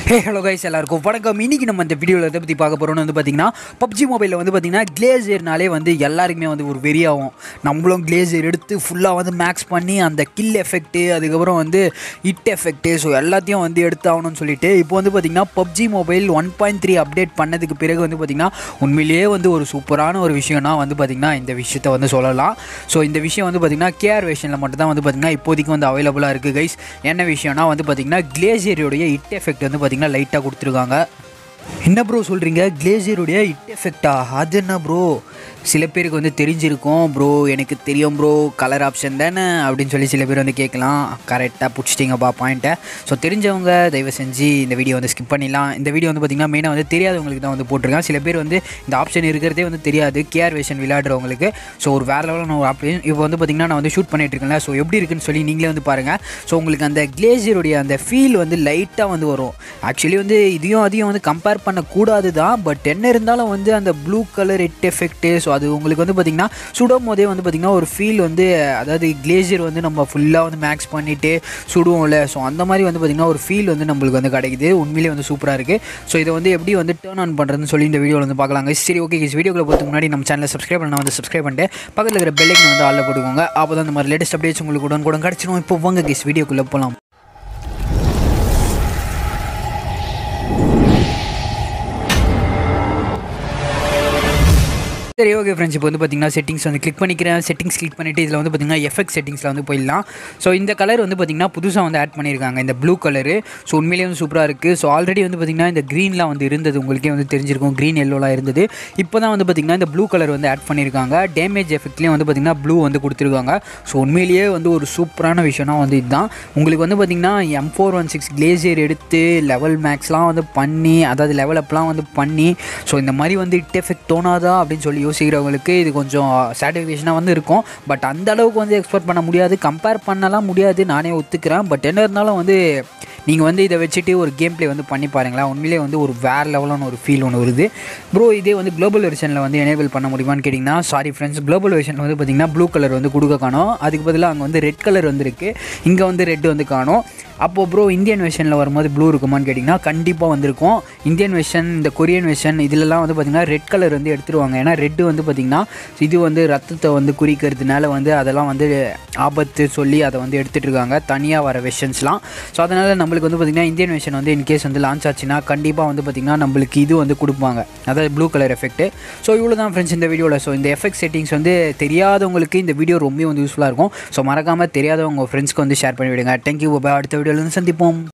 hey hello guys எல்லாருக்கும் வணக்கம் இன்னைக்கு நம்ம இந்த வீடியோவில் எதை பற்றி பார்க்க போகிறோம்னு வந்து பார்த்தீங்கன்னா பப்ஜி மொபைலில் வந்து பார்த்தீங்கன்னா கிளேசியர்னாலே வந்து எல்லாருக்குமே வந்து ஒரு வெறியாகும் நம்மளும் கிளேசியர் எடுத்து ஃபுல்லாக வந்து மேக்ஸ் பண்ணி அந்த கில் எஃபெக்ட்டு அதுக்கப்புறம் வந்து இட் எஃபெக்ட்டு ஸோ எல்லாத்தையும் வந்து எடுத்து ஆகணும்னு சொல்லிட்டு இப்போ வந்து பார்த்தீங்கன்னா PUBG mobile one point three update பண்ணதுக்கு பிறகு வந்து பார்த்தீங்கன்னா உண்மையிலேயே வந்து ஒரு சூப்பரான ஒரு விஷயம்னா வந்து பார்த்தீங்கன்னா இந்த விஷயத்தை வந்து சொல்லலாம் ஸோ இந்த விஷயம் வந்து பார்த்தீங்கன்னா கேஆர் வேஷனில் மட்டும் தான் வந்து பார்த்தீங்கன்னா இப்போதைக்கு வந்து அவைலபிளாக இருக்குது கைஸ் என்ன விஷயம்னா வந்து பார்த்தீங்கன்னா கிளேசியருடைய இட் எஃபெக்ட் வந்து பார்த்தீங்கன்னா லைட்டாக கொடுத்துருக்காங்க என்ன ப்ரோ சொல்கிறீங்க கிளேசியருடைய இட் எஃபெக்டா அது என்ன ப்ரோ சில பேருக்கு வந்து தெரிஞ்சிருக்கும் ப்ரோ எனக்கு தெரியும் ப்ரோ கலர் ஆப்ஷன் தானே அப்படின்னு சொல்லி சில பேர் வந்து கேட்கலாம் கரெக்டாக பிடிச்சிட்டிங்கப்பா பாயிண்ட்டை ஸோ தெரிஞ்சவங்க தயவு செஞ்சு இந்த வீடியோ வந்து ஸ்கிப் பண்ணிடலாம் இந்த வீடியோ வந்து பார்த்திங்கன்னா மெயினாக வந்து தெரியாதவங்களுக்கு தான் வந்து போட்டிருக்கேன் சில பேர் வந்து இந்த ஆப்ஷன் இருக்கிறதே வந்து தெரியாது கேஆர் வேஷன் விளையாடுறவங்களுக்கு ஸோ ஒரு வேறு லெவலில் ஒரு ஆப்ஷன் இப்போ வந்து பார்த்திங்கன்னா நான் வந்து ஷூட் பண்ணிட்டு இருக்கேன்ல ஸோ எப்படி இருக்குன்னு சொல்லி நீங்களே வந்து பாருங்கள் ஸோ உங்களுக்கு அந்த கிளேசியருடைய அந்த ஃபீல் வந்து லைட்டாக வந்து வரும் ஆக்சுவலி வந்து இதையும் அதையும் வந்து கம்பேர் பண்ணக்கூடாது தான் பட் என்ன இருந்தாலும் வந்து அந்த blue colour it effect so அது உங்களுக்கு வந்து பார்த்திங்கன்னா சுடும் போதே வந்து பார்த்திங்கன்னா ஒரு ஃபீல் வந்து அதாவது கிளேசியர் வந்து நம்ம ஃபுல்லாக வந்து மேக்ஸ் பண்ணிவிட்டு சுடுவோம்ல ஸோ அந்த மாதிரி வந்து பார்த்திங்கன்னா ஒரு ஃபீல் வந்து நம்மளுக்கு வந்து கிடைக்குது உண்மையிலே வந்து சூப்பராக இருக்குது ஸோ இதை வந்து எப்படி வந்து டேர்ன் ஆன் பண்ணுறதுன்னு சொல்லி இந்த வீடியோவில் வந்து பார்க்கலாங்க சரி ஓகே வீடியோக்குள்ள போகிறதுக்கு முன்னாடி நம்ம சேனலை சப்ஸ்கிரைப் பண்ண வந்து சப்ஸ்கிரைப் பண்ணிட்டு பக்கத்தில் இருக்கிற பெல்லைக்கு வந்து ஆளில் போட்டுக்கோங்க அப்போ தான் இந்த மாதிரி லேட்டஸ்ட் அப்டேட்ஸ் உங்களுக்கு உடனே கூட கிடச்சிரும் இப்போ வாங்க கேஸ் வீடியோக்குள்ளே போகலாம் சரி ஓகே ஃப்ரெண்ட்ஸ் இப்போ வந்து பார்த்தீங்கன்னா செட்டிங்ஸ் வந்து கிளிக் பண்ணிக்கிறேன் செட்டிங்ஸ் கிளிக் பண்ணிவிட்டு இதில் வந்து பார்த்தீங்கன்னா எஃபெக்ட் செட்டிங்ஸில் வந்து போயிடலாம் ஸோ இந்த கலர் வந்து பார்த்தீங்கன்னா புதுசாக வந்து ஆட் பண்ணியிருக்காங்க இந்த ப்ளூ கலரு ஸோ உண்மையிலேயே வந்து சூப்பராக இருக்குது ஸோ ஆல்ரெடி வந்து பார்த்தீங்கன்னா இந்த க்ரீன்லாம் வந்து இருந்தது உங்களுக்கே வந்து தெரிஞ்சிருக்கும் க்ரீன் எல்லோலாம் இருந்தது இப்போ தான் வந்து பார்த்தீங்கன்னா இந்த ப்ளூ கலர் வந்து ஆட் பண்ணியிருக்காங்க டேமேஜ் எஃபெக்ட்லேயும் வந்து பார்த்தீங்கன்னா ப்ளூ வந்து கொடுத்துருக்காங்க ஸோ உண்மையிலேயே வந்து ஒரு சூப்பரான விஷயம்னா வந்து இதுதான் உங்களுக்கு வந்து பார்த்தீங்கன்னா M four one six glacier எடுத்து லெவல் மேக்ஸ்லாம் வந்து பண்ணி அதாவது லெவல் அப்லாம் வந்து பண்ணி ஸோ இந்த மாதிரி வந்து இட் எஃபெக்ட் தோணாதா அப்படின்னு சொல்லி யோசிக்கிறவங்களுக்கு இது கொஞ்சம் சாட்டிஃபிகேஷனாக வந்து இருக்கும் பட் அந்த அளவுக்கு வந்து எக்ஸ்பெக்ட் பண்ண முடியாது கம்பேர் பண்ணலாம் முடியாது நானே ஒத்துக்கிறேன் பட் என்ன இருந்தாலும் வந்து நீங்கள் வந்து இதை வச்சுட்டு ஒரு கேம் ப்ளே வந்து பண்ணி பாருங்களேன் உண்மையிலே வந்து ஒரு வேறு லெவலான ஒரு ஃபீல் ஒன்று வருது ப்ரோ இதே வந்து குளோபல் வெர்ஷனில் வந்து எனேபிள் பண்ண முடியுமான்னு கேட்டிங்கன்னா சாரி ஃப்ரெண்ட்ஸ் குளோபல் வெர்ஷனில் வந்து பார்த்திங்கன்னா ப்ளூ கலர் வந்து கொடுக்க காணும் அதுக்கு பதிலாக அங்கே வந்து ரெட் கலர் வந்துருக்கு இங்கே வந்து ரெட் வந்து காணும் அப்போது ப்ரோ இந்தியன் வெர்ஷனில் வரும்போது ப்ளூ இருக்குமான்னு கேட்டிங்கன்னா கண்டிப்பாக வந்திருக்கும் இந்தியன் வெர்ஷன் இந்த கொரியன் வெர்ஷன் இதிலலாம் வந்து பார்த்திங்கன்னா ரெட் கலர் வந்து எடுத்துருவாங்க ஏன்னா ரெட்டு வந்து பார்த்திங்கன்னா இது வந்து ரத்தத்தை வந்து குறிக்கிறதுனால வந்து அதெல்லாம் வந்து ஆபத்து சொல்லி அதை வந்து எடுத்துகிட்டு இருக்காங்க தனியாக வர வெர்ஷன்ஸ்லாம் ஸோ அதனால் நம்மளுக்கு வந்து பார்த்திங்கன்னா இந்தியன் வெர்ஷன் வந்து இன்கேஸ் வந்து லான்ச் ஆச்சுன்னா கண்டிப்பாக வந்து பார்த்திங்கன்னா நம்மளுக்கு இது வந்து கொடுப்பாங்க அதாவது ப்ளூ கலர் எஃபெக்ட் ஸோ இவ்வளோ தான் ஃப்ரெண்ட்ஸ் இந்த வீடியோவில் ஸோ இந்த எஃபெக்ட் செட்டிங்ஸ் வந்து தெரியாதவங்களுக்கு இந்த வீடியோ ரொம்ப வந்து யூஸ்ஃபுல்லாக இருக்கும் ஸோ மறக்காமல் தெரியாதவங்க ஃப்ரெண்ட்ஸ்க்கு வந்து ஷேர் பண்ணி விடுங்க தேங்க்யூ பாய் அடுத்த வீடியோவில் வந்து சந்திப்போம்